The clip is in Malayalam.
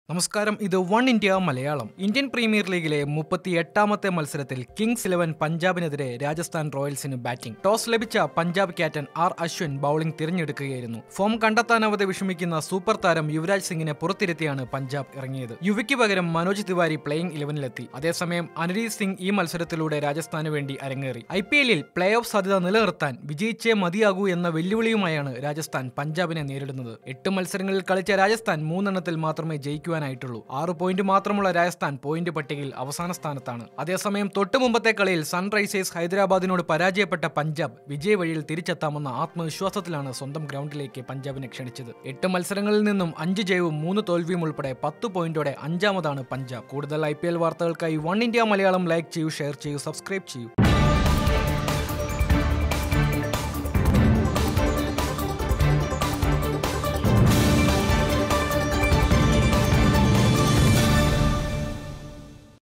നമസ്കാരം ഇത് one India Malayalam Indian premier ലീഗിലെ മുപ്പത്തി എട്ടാമത്തെ മത്സരത്തിൽ കിങ്സ് ഇലവൻ പഞ്ചാബിനെതിരെ രാജസ്ഥാൻ റോയൽസിന് ബാറ്റിംഗ് ടോസ് ലഭിച്ച Punjab captain R Ashwin bowling തിരഞ്ഞെടുക്കുകയായിരുന്നു ഫോം കണ്ടെത്താനാവാതെ വിഷമിക്കുന്ന സൂപ്പർ താരം യുവരാജ് സിംഗിനെ പുറത്തിരുത്തിയാണ് പഞ്ചാബ് ഇറങ്ങിയത് യുവിക്ക് പകരം മനോജ് തിവാരി പ്ലേയിംഗ് ഇലവനിലെത്തി അതേസമയം അനുരീത് സിംഗ് ഈ മത്സരത്തിലൂടെ രാജസ്ഥാന് വേണ്ടി അരങ്ങേറി ഐ പി എല്ലിൽ പ്ലേ ഓഫ് സാധ്യത നിലനിർത്താൻ വിജയിച്ചേ മതിയാകൂ എന്ന വെല്ലുവിളിയുമായാണ് രാജസ്ഥാൻ പഞ്ചാബിനെ നേരിടുന്നത് എട്ട് മത്സരങ്ങളിൽ കളിച്ച രാജസ്ഥാൻ മൂന്നെണ്ണത്തിൽ മാത്രമേ ജയിക്കുവാനായിട്ടുള്ളൂ ആറ് പോയിന്റ് മാത്രമുള്ള രാജസ്ഥാൻ പോയിന്റ് പട്ടികയിൽ അവസാന സ്ഥാനത്താണ് അതേസമയം തൊട്ടു മുമ്പത്തെ കളിയിൽ സൺറൈസേഴ്സ് ഹൈദരാബാദിനോട് പരാജയപ്പെട്ട പഞ്ചാബ് വിജയ വഴിയിൽ തിരിച്ചെത്താമെന്ന ആത്മവിശ്വാസത്തിലാണ് സ്വന്തം ഗ്രൗണ്ടിലേക്ക് പഞ്ചാബിനെ ക്ഷണിച്ചത് എട്ട് മത്സരങ്ങളിൽ നിന്നും അഞ്ച് ജയവും മൂന്ന് തോൽവിയും ഉൾപ്പെടെ പത്ത് പോയിന്റോടെ അഞ്ചാമതാണ് പഞ്ചാബ് കൂടുതൽ ഐ വാർത്തകൾക്കായി വൺ ഇന്ത്യ മലയാളം ലൈക്ക് ചെയ്യൂ ഷെയർ ചെയ്യൂ സബ്സ്ക്രൈബ് ചെയ്യൂ